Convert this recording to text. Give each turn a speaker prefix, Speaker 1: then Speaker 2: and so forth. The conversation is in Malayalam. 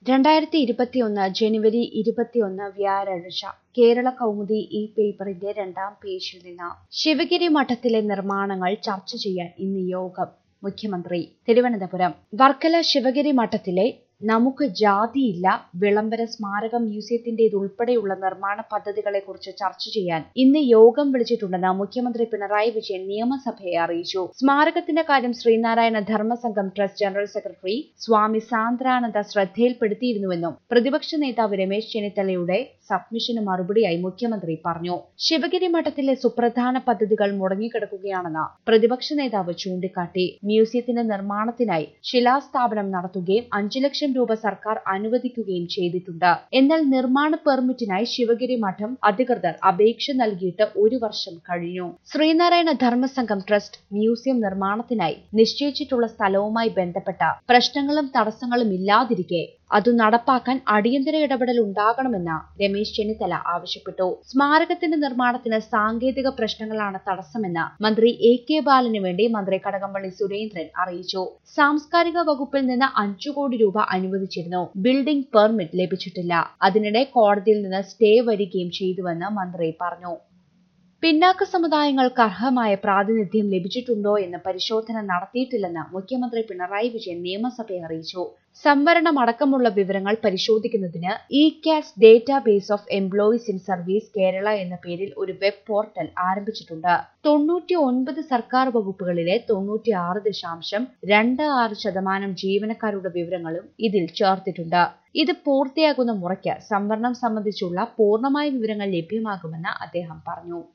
Speaker 1: രണ്ടായിരത്തി ഇരുപത്തിയൊന്ന് ജനുവരി ഇരുപത്തിയൊന്ന് വ്യാഴാഴ്ച കേരള കൗമുദി ഈ പേപ്പറിന്റെ രണ്ടാം പേജിൽ നിന്ന് ശിവഗിരി മഠത്തിലെ നിർമ്മാണങ്ങൾ ചർച്ച ചെയ്യാൻ ഇന്ന് യോഗം മുഖ്യമന്ത്രി തിരുവനന്തപുരം വർക്കല ശിവഗിരി മഠത്തിലെ നമുക്ക് ജാതിയില്ല വിളംബര സ്മാരക മ്യൂസിയത്തിന്റേതുൾപ്പെടെയുള്ള നിർമ്മാണ പദ്ധതികളെക്കുറിച്ച് ചർച്ച ചെയ്യാൻ ഇന്ന് യോഗം വിളിച്ചിട്ടുണ്ടെന്ന് മുഖ്യമന്ത്രി പിണറായി വിജയൻ നിയമസഭയെ അറിയിച്ചു സ്മാരകത്തിന്റെ കാര്യം Sreenarayana Dharmasangham trust general secretary Swami Sandrananda ശ്രദ്ധയിൽപ്പെടുത്തിയിരുന്നുവെന്നും പ്രതിപക്ഷ നേതാവ് രമേശ് ചെന്നിത്തലയുടെ സബ്മിഷന് മറുപടിയായി മുഖ്യമന്ത്രി പറഞ്ഞു ശിവഗിരി മഠത്തിലെ സുപ്രധാന പദ്ധതികൾ മുടങ്ങിക്കിടക്കുകയാണെന്ന് പ്രതിപക്ഷ നേതാവ് ചൂണ്ടിക്കാട്ടി മ്യൂസിയത്തിന്റെ നിർമ്മാണത്തിനായി ശിലാസ്ഥാപനം നടത്തുകയും അഞ്ചു ലക്ഷം രൂപ സർക്കാർ അനുവദിക്കുകയും ചെയ്തിട്ടുണ്ട് എന്നാൽ നിർമ്മാണ പെർമിറ്റിനായി ശിവഗിരി മഠം അധികൃതർ അപേക്ഷ നൽകിയിട്ട് ഒരു വർഷം കഴിഞ്ഞു ശ്രീനാരായണ ധർമ്മസംഘം ട്രസ്റ്റ് മ്യൂസിയം നിർമ്മാണത്തിനായി നിശ്ചയിച്ചിട്ടുള്ള സ്ഥലവുമായി ബന്ധപ്പെട്ട പ്രശ്നങ്ങളും തടസ്സങ്ങളും ഇല്ലാതിരിക്കെ അത് നടപ്പാക്കാൻ അടിയന്തര ഇടപെടൽ ഉണ്ടാകണമെന്ന് രമേശ് ചെന്നിത്തല ആവശ്യപ്പെട്ടു സ്മാരകത്തിന്റെ നിർമ്മാണത്തിന് സാങ്കേതിക പ്രശ്നങ്ങളാണ് തടസ്സമെന്ന് മന്ത്രി എ കെ ബാലന് വേണ്ടി മന്ത്രി കടകംപള്ളി സുരേന്ദ്രൻ അറിയിച്ചു സാംസ്കാരിക വകുപ്പിൽ നിന്ന് അഞ്ചു കോടി രൂപ അനുവദിച്ചിരുന്നു ബിൽഡിംഗ് പെർമിറ്റ് ലഭിച്ചിട്ടില്ല അതിനിടെ കോടതിയിൽ നിന്ന് സ്റ്റേ വരികയും ചെയ്തുവെന്ന് മന്ത്രി പറഞ്ഞു പിന്നാക്ക സമുദായങ്ങൾക്ക് അർഹമായ പ്രാതിനിധ്യം ലഭിച്ചിട്ടുണ്ടോ എന്ന് പരിശോധന നടത്തിയിട്ടില്ലെന്ന് മുഖ്യമന്ത്രി പിണറായി വിജയൻ നിയമസഭയെ അറിയിച്ചു സംവരണം അടക്കമുള്ള വിവരങ്ങൾ പരിശോധിക്കുന്നതിന് ഇ കാസ് database of employees in service Kerala എന്ന പേരിൽ ഒരു വെബ് പോർട്ടൽ ആരംഭിച്ചിട്ടുണ്ട് തൊണ്ണൂറ്റി ഒൻപത് സർക്കാർ വകുപ്പുകളിലെ തൊണ്ണൂറ്റി ആറ് ദശാംശം രണ്ട് ആറ് ശതമാനം ജീവനക്കാരുടെ വിവരങ്ങളും ഇതിൽ ചേർത്തിട്ടുണ്ട് ഇത് പൂർത്തിയാകുന്ന മുറയ്ക്ക് സംവരണം സംബന്ധിച്ചുള്ള പൂർണ്ണമായ വിവരങ്ങൾ ലഭ്യമാകുമെന്ന് അദ്ദേഹം പറഞ്ഞു